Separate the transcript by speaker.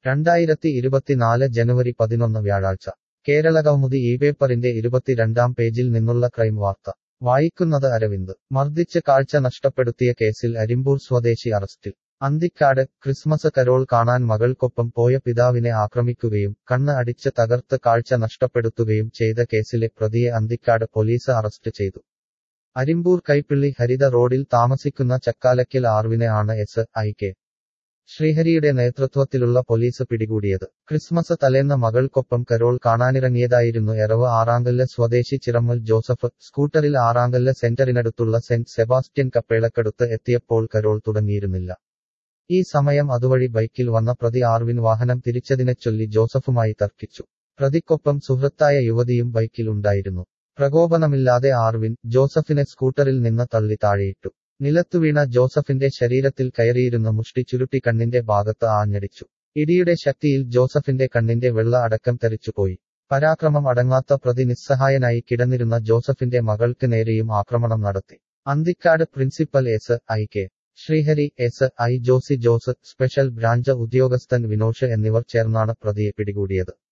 Speaker 1: രണ്ടായിരത്തി ഇരുപത്തിനാല് ജനുവരി പതിനൊന്ന് വ്യാഴാഴ്ച കേരളകൗമുദി ഈ പേപ്പറിന്റെ ഇരുപത്തിരണ്ടാം പേജിൽ നിന്നുള്ള ക്രൈം വാർത്ത വായിക്കുന്നത് അരവിന്ദ് മർദ്ദിച്ച് കാഴ്ച നഷ്ടപ്പെടുത്തിയ കേസിൽ അരിമ്പൂർ സ്വദേശി അറസ്റ്റിൽ അന്തിക്കാട് ക്രിസ്മസ് കരോൾ കാണാൻ മകൾക്കൊപ്പം പോയ പിതാവിനെ ആക്രമിക്കുകയും കണ്ണ് അടിച്ച് തകർത്ത് കാഴ്ച നഷ്ടപ്പെടുത്തുകയും ചെയ്ത കേസിലെ പ്രതിയെ അന്തിക്കാട് പോലീസ് അറസ്റ്റ് ചെയ്തു അരിമ്പൂർ കൈപ്പിള്ളി ഹരിത റോഡിൽ താമസിക്കുന്ന ചക്കാലക്കൽ ആർവിനെ ആണ് എസ് ഐ കെ ശ്രീഹരിയുടെ നേതൃത്വത്തിലുള്ള പോലീസ് പിടികൂടിയത് ക്രിസ്മസ് തലേന്ന് മകൾക്കൊപ്പം കരോൾ കാണാനിറങ്ങിയതായിരുന്നു എറവ് ആറാങ്കല്ല് സ്വദേശി ചിറമ്മൽ ജോസഫ് സ്കൂട്ടറിൽ ആറാങ്കല്ല് സെന്ററിനടുത്തുള്ള സെന്റ് സെബാസ്റ്റ്യൻ കപ്പേളക്കടുത്ത് എത്തിയപ്പോൾ കരോൾ തുടങ്ങിയിരുന്നില്ല ഈ സമയം അതുവഴി ബൈക്കിൽ വന്ന പ്രതി ആർവിൻ വാഹനം തിരിച്ചതിനെ ചൊല്ലി ജോസഫുമായി തർക്കിച്ചു പ്രതിക്കൊപ്പം സുഹൃത്തായ യുവതിയും ബൈക്കിൽ ഉണ്ടായിരുന്നു പ്രകോപനമില്ലാതെ ആർവിൻ ജോസഫിനെ സ്കൂട്ടറിൽ നിന്ന് തള്ളി താഴെയിട്ടു നിലത്തുവീണ ജോസഫിന്റെ ശരീരത്തിൽ കയറിയിരുന്ന മുഷ്ടി ചുരുട്ടി കണ്ണിന്റെ ഭാഗത്ത് ആഞ്ഞടിച്ചു ഇടിയുടെ ശക്തിയിൽ ജോസഫിന്റെ കണ്ണിന്റെ വെള്ള അടക്കം തെറിച്ചുപോയി പരാക്രമം അടങ്ങാത്ത പ്രതി നിസ്സഹായനായി കിടന്നിരുന്ന ജോസഫിന്റെ മകൾക്ക് നേരെയും ആക്രമണം നടത്തി Anthikad principal S I K Sreehari S I Josy Jose special branch ഉദ്യോഗസ്ഥൻ വിനോഷ് എന്നിവർ ചേർന്നാണ് പ്രതിയെ പിടികൂടിയത്